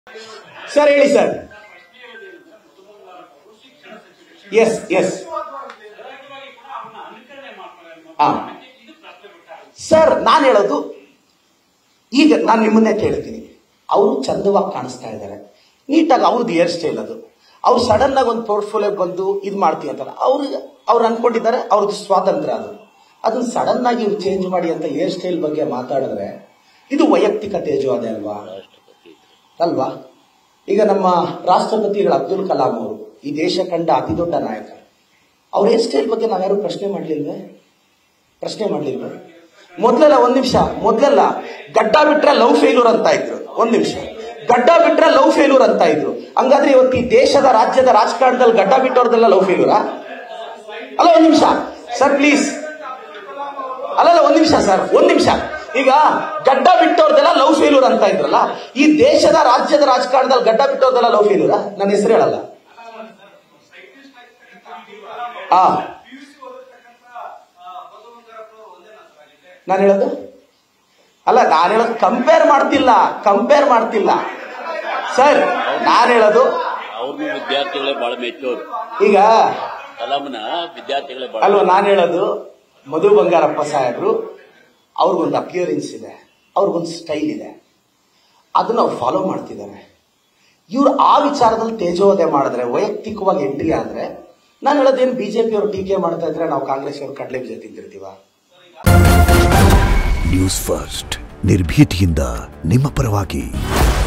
sir ಹೇಳಿ sir yes yes ಹಾ sir ನಾನು ಹೇಳೋದು ಈಗ ನಾನು ನಿಮ್ಮನ್ನೇ ಕೇಳ್ತೀನಿ ಅವರು ಚಂದವಾಗಿ ಕಾಣಿಸ್ತಾ ಇದ್ದಾರೆ ನೀಟಾಗಿ ಅವ್ರದ್ದು ಹೇರ್ ಸ್ಟೈಲ್ ಅದು ಅವ್ರು ಸಡನ್ ಆಗಿ ಒಂದು ಪೋರ್ಟ್ಫೋಲಿಯೋ ಬಂದು ಇದು ಮಾಡ್ತೀವಿ ಅಂತಾರೆ ಅವ್ರು ಅವ್ರು ಅನ್ಕೊಂಡಿದ್ದಾರೆ ಅವ್ರದ್ದು ಸ್ವಾತಂತ್ರ್ಯ ಅದು ಅದನ್ನ ಸಡನ್ ಆಗಿ ಚೇಂಜ್ ಮಾಡಿ ಅಂತ ಹೇರ್ ಸ್ಟೈಲ್ ಬಗ್ಗೆ ಮಾತಾಡಿದ್ರೆ ಇದು ವೈಯಕ್ತಿಕ ತೇಜವಾದೆ ಅಲ್ವಾ ಅಲ್ವಾ ಈಗ ನಮ್ಮ ರಾಷ್ಟ್ರಪತಿಗಳು ಅಬ್ದುಲ್ ಕಲಾಂ ಅವರು ಈ ದೇಶ ಕಂಡ ಅತಿ ದೊಡ್ಡ ನಾಯಕ ಅವ್ರ ಹೇರ್ ಸ್ಟೈಲ್ ಬಗ್ಗೆ ನಾವ್ಯಾರು ಪ್ರಶ್ನೆ ಮಾಡ್ಲಿಲ್ವೇ ಪ್ರಶ್ನೆ ಮಾಡ್ಲಿಲ್ವೇ ಮೊದ್ಲೆಲ್ಲ ಒಂದ್ ನಿಮಿಷ ಮೊದ್ಲೆಲ್ಲ ಗಡ್ಡ ಬಿಟ್ರೆ ಲವ್ ಫೇಲ್ಯೂರ್ ಅಂತ ಇದ್ರು ಒಂದ್ ನಿಮಿಷ ಗಡ್ಡ ಬಿಟ್ರೆ ಲವ್ ಫೇಲ್ಯೂರ್ ಅಂತ ಇದ್ರು ಹಂಗಾದ್ರೆ ಇವತ್ತು ಈ ದೇಶದ ರಾಜ್ಯದ ರಾಜಕಾರಣದಲ್ಲಿ ಗಡ್ಡ ಬಿಟ್ಟವ್ರದೆಲ್ಲ ಲವ್ ಫೇಲ್ಯೂರಾ ಅಲ್ಲ ಒಂದ್ ನಿಮಿಷ ಸರ್ ಪ್ಲೀಸ್ ಅಲ್ಲಲ್ಲ ಒಂದ್ ನಿಮಿಷ ಸರ್ ಒಂದ್ ನಿಮಿಷ ಈಗ ಗಡ್ಡ ಬಿಟ್ಟವ್ರದೆಲ್ಲ ಲವ್ ಫೇಲ್ಯೂರ್ ಅಂತ ಇದ್ರಲ್ಲ ಈ ದೇಶದ ರಾಜ್ಯದ ರಾಜಕಾರಣದಲ್ಲಿ ಗಡ್ಡ ಬಿಟ್ಟವ್ರದೆಲ್ಲ ಲವ್ ಫೇಲ್ಯೂರಾ ನನ್ನ ಹೆಸರು ಹೇಳಲ್ಲ ಆ ನಾನು ಹೇಳೋದು ಅಲ್ಲ ನಾನು ಹೇಳೋದು ಕಂಪೇರ್ ಮಾಡ್ತಿಲ್ಲ ಕಂಪೇರ್ ಮಾಡ್ತಿಲ್ಲ ಸರ್ ನಾನು ಹೇಳೋದು ಅವ್ರನ್ನೂ ವಿದ್ಯಾರ್ಥಿಗಳೇ ಬಹಳ ಮೆಚ್ಚೋರು ಈಗ ಕಲಾಂನ ವಿದ್ಯಾರ್ಥಿಗಳೇ ಬಹಳ ಅಲ್ವಾ ನಾನು ಹೇಳೋದು ಮಧು ಬಂಗಾರಪ್ಪ ಸಾಹೇಬ್ರು ಅವ್ರಿಗೊಂದು ಅಪಿಯರೆನ್ಸ್ ಇದೆ ಅವ್ರಿಗೊಂದು ಸ್ಟೈಲ್ ಇದೆ ಅದನ್ನ ಅವ್ರು ಫಾಲೋ ಮಾಡ್ತಿದ್ದಾರೆ ಇವ್ರು ಆ ವಿಚಾರದಲ್ಲಿ ತೇಜೋವಧೆ ಮಾಡಿದ್ರೆ ವೈಯಕ್ತಿಕವಾಗಿ ಎಂಟ್ರಿ ಆದ್ರೆ ನಾನು ಹೇಳೋದೇನು ಬಿಜೆಪಿ ಅವರು ಟೀಕೆ ಮಾಡ್ತಾ ಇದ್ರೆ ನಾವು ಕಾಂಗ್ರೆಸ್ ಅವರು ಕಡಲೆ ಬೀಜ ತಿಂತಿರ್ತೀವ ನ್ಯೂಸ್ ಫಸ್ಟ್ ನಿರ್ಭೀತಿಯಿಂದ ನಿಮ್ಮ ಪರವಾಗಿ